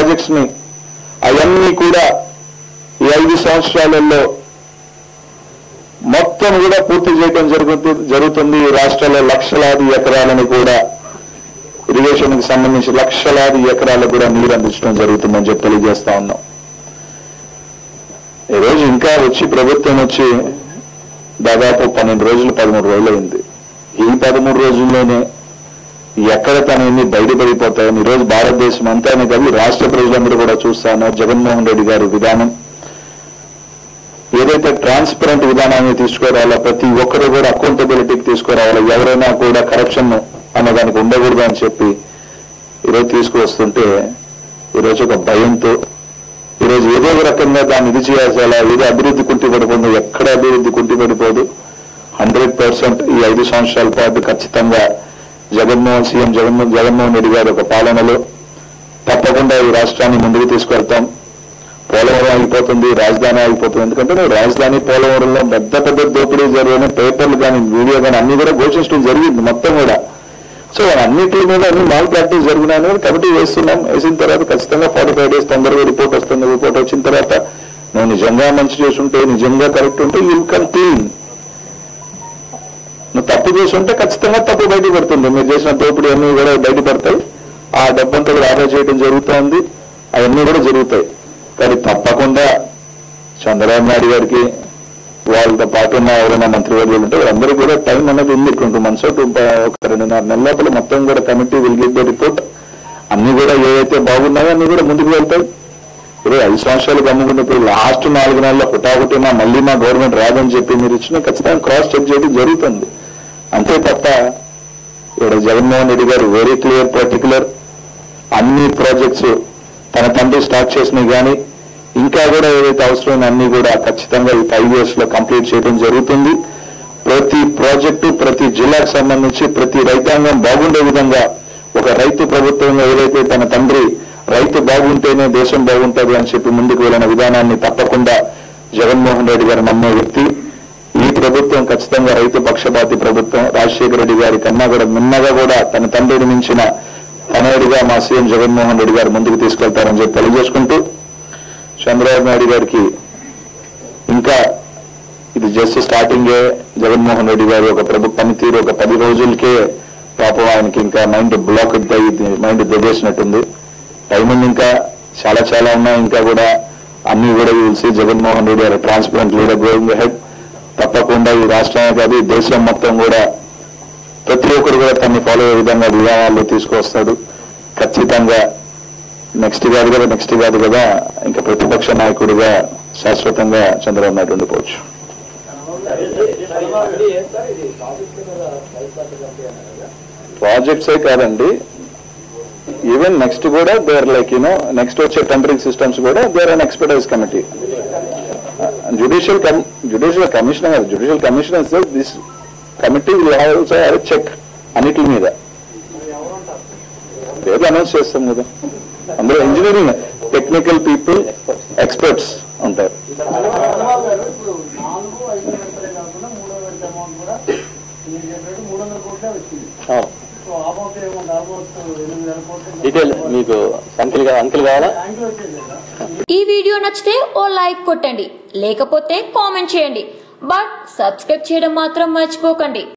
projects ని అవన్నీ కూడా ఈ ఐదు సంవత్సరాలలో మొత్తం కూడా పూర్తి చేయడం జరుగుతు- జరుగుతుంది ఈ రాష్ట్రంలో లక్షలాది ఎకరాలను కూడా ఇరిగేషన్ కి సంబంధించి లక్షలాది ఎకరాలకు కూడా నీరు అందించడం జరుగుతుందని చెప్పి తెలియజేస్తా ఉన్నాం ఈ రోజు ఇంకా వచ్చి ప్రభుత్వం వచ్చి దాదాపు పన్నెండు రోజులు పదమూడు రోజులు అయింది ఈ పదమూడు రోజుల్లోనే ఎక్కడ తన ఎన్ని బయటపడిపోతాయని ఈ రోజు భారతదేశం అంతానే కాదు ఈ రాష్ట్ర ప్రజలందరూ కూడా చూస్తాను జగన్మోహన్ రెడ్డి గారి విధానం ఏదైతే ట్రాన్స్పరెంట్ విధానాన్ని తీసుకురావాలో ప్రతి ఒక్కరు కూడా అకౌంటబిలిటీకి తీసుకురావాలో ఎవరైనా కూడా కరప్షన్ అన్నదానికి ఉండకూడదు అని చెప్పి ఈరోజు తీసుకువస్తుంటే ఈరోజు ఒక భయంతో ఈరోజు ఏదో ఒక రకంగా దాన్ని ఇది చేయాల్సాలా ఏదో అభివృద్ధి కుంటిపడిపోదు ఎక్కడ అభివృద్ధి కుంటిపడిపోదు హండ్రెడ్ పర్సెంట్ ఈ ఐదు సంవత్సరాల పాటు ఖచ్చితంగా జగన్మోహన్ సీఎం జగన్మోహన్ జగన్మోహన్ రెడ్డి గారి ఒక పాలనలో తప్పకుండా ఈ రాష్ట్రాన్ని ముందుకు తీసుకెళ్తాం పోలవరం ఆగిపోతుంది రాజధాని ఆగిపోతుంది ఎందుకంటే నువ్వు రాజధాని పోలవరంలో పెద్ద పెద్ద దోపిడీ జరిగిన పేపర్లు కానీ వీడియో కానీ అన్ని కూడా ఘోషించడం జరిగింది మొత్తం కూడా సో అన్నిటి మీద అన్ని మాల్ ప్రాక్టీస్ జరిగినాయని కూడా కమిటీ వేస్తున్నాం వేసిన తర్వాత ఖచ్చితంగా ఫార్టీ ఫైవ్ డేస్ తొందరగా రిపోర్ట్ వస్తుంది రిపోర్ట్ వచ్చిన తర్వాత నువ్వు నిజంగా మంచి చేసుంటే నిజంగా కరెక్ట్ ఉంటే యూ కన్ క్లీన్ నువ్వు తప్పు చేసి ఉంటే ఖచ్చితంగా తప్పు బయట పడుతుంది మీరు చేసిన దోపిడీ అన్ని కూడా బయట పడతాయి ఆ డబ్బంతా కూడా ఆదా చేయడం జరుగుతోంది అవన్నీ కూడా జరుగుతాయి కానీ తప్పకుండా చంద్రబాబు నాయుడు గారికి వాళ్ళతో పాటు ఉన్న ఎవరైనా మంత్రివర్యులు ఉంటే వాళ్ళందరూ కూడా టైం అనేది ఉంది ట్వంటీ మంత్స్ ఒక రెండున్నర నెలల లోపల మొత్తం కూడా committee will give the report అన్ని కూడా ఏవైతే బాగున్నాయో అన్ని కూడా ముందుకు వెళ్తాయి ఇప్పుడు ఐదు సంవత్సరాలు గమ్ముకున్నప్పుడు లాస్ట్ నాలుగు నెలల్లో హుటాహుటిన మళ్ళీ మా గవర్నమెంట్ రాదని చెప్పి మీరు ఇచ్చిన ఖచ్చితంగా క్రాస్ చెక్ చేయడం జరుగుతుంది అంతే తప్ప ఇక్కడ జగన్మోహన్ రెడ్డి గారు వెరీ క్లియర్ పర్టికులర్ అన్ని ప్రాజెక్ట్స్ తన తండ్రి స్టార్ట్ చేసినవి కానీ ఇంకా కూడా ఏదైతే అవసరమైన అన్ని కూడా ఖచ్చితంగా ఈ ఫైవ్ ఇయర్స్ లో కంప్లీట్ చేయడం జరుగుతుంది ప్రతి ప్రాజెక్టు ప్రతి జిల్లాకు సంబంధించి ప్రతి రైతాంగం బాగుండే విధంగా ఒక రైతు ప్రభుత్వంగా ఏదైతే తన తండ్రి రైతు బాగుంటేనే దేశం బాగుంటుంది అని చెప్పి ముందుకు వెళ్ళిన విధానాన్ని తప్పకుండా జగన్మోహన్ రెడ్డి గారు నమ్మే వ్యక్తి ఈ ప్రభుత్వం ఖచ్చితంగా రైతు పక్షపాతి ప్రభుత్వం రాజశేఖర రెడ్డి గారి కన్నా కూడా మిన్నగా కూడా తన తండ్రిని మించిన తనయుడిగా మా సీఎం జగన్మోహన్ రెడ్డి గారు ముందుకు తీసుకెళ్తారని చెప్పి తెలియజేసుకుంటూ చంద్రబాబు నాయుడు గారికి ఇంకా ఇది జస్ట్ స్టార్టింగే జగన్మోహన్ రెడ్డి గారి ఒక ప్రభు పనితీరు ఒక పది రోజులకే పాపం ఆయనకి ఇంకా మైండ్ బ్లాక్ మైండ్ దొబ్బేసినట్టుంది టైం ఉంది ఇంకా చాలా చాలా ఉన్నాయి ఇంకా కూడా అన్ని కూడా చూసి జగన్మోహన్ రెడ్డి గారు ట్రాన్స్పరెంట్ లీడర్ గోయింగ్ హెడ్ తప్పకుండా ఈ రాష్ట్రమే కాదు ఈ దేశం మొత్తం కూడా ప్రతి ఒక్కరు కూడా తన్ని ఫాలో అయ్యే విధంగా విధానాలు తీసుకొస్తాడు ఖచ్చితంగా నెక్స్ట్ కాదు కదా నెక్స్ట్ కాదు కదా ఇంకా ప్రతిపక్ష నాయకుడిగా శాశ్వతంగా చంద్రబాబు నాయుడు ఉండిపోవచ్చు ప్రాజెక్ట్సే కాదండి ఈవెన్ నెక్స్ట్ కూడా దేర్ లైక్ యూనో నెక్స్ట్ వచ్చే టెంపరింగ్ సిస్టమ్స్ కూడా there an expertise committee judicial judicial commissioner కాదు judicial commissioner this committee will also have check అన్నిటి మీద ఏదో అనౌన్స్ చేస్తాం కదా అందులో ఇంజనీరింగ్ టెక్నికల్ పీపుల్ ఎక్స్పర్ట్స్ ఉంటారు చంద్రబాబు గారు ఇప్పుడు నాలుగు ఐదు విడతలే కాకుండా మూడో విడత అమౌంట్ కూడా మీరు చెప్పినట్టు మూడు వందల కోట్లే వచ్చింది సో అమౌంట్ ఏమౌంట్ ఆల్మోస్ట్ ఎనిమిది వేల కోట్లు డీటెయిల్ మీకు అంకిల్ అంకిల్ కావాలా బ్యాంకులో వచ్చేది కదా ఈ వీడియో నచ్చితే ఓ లైక్ కొట్టండి లేకపోతే కామెంట్ చేయండి బట్ సబ్స్క్రైబ్ చేయడం మాత్రం మర్చిపోకండి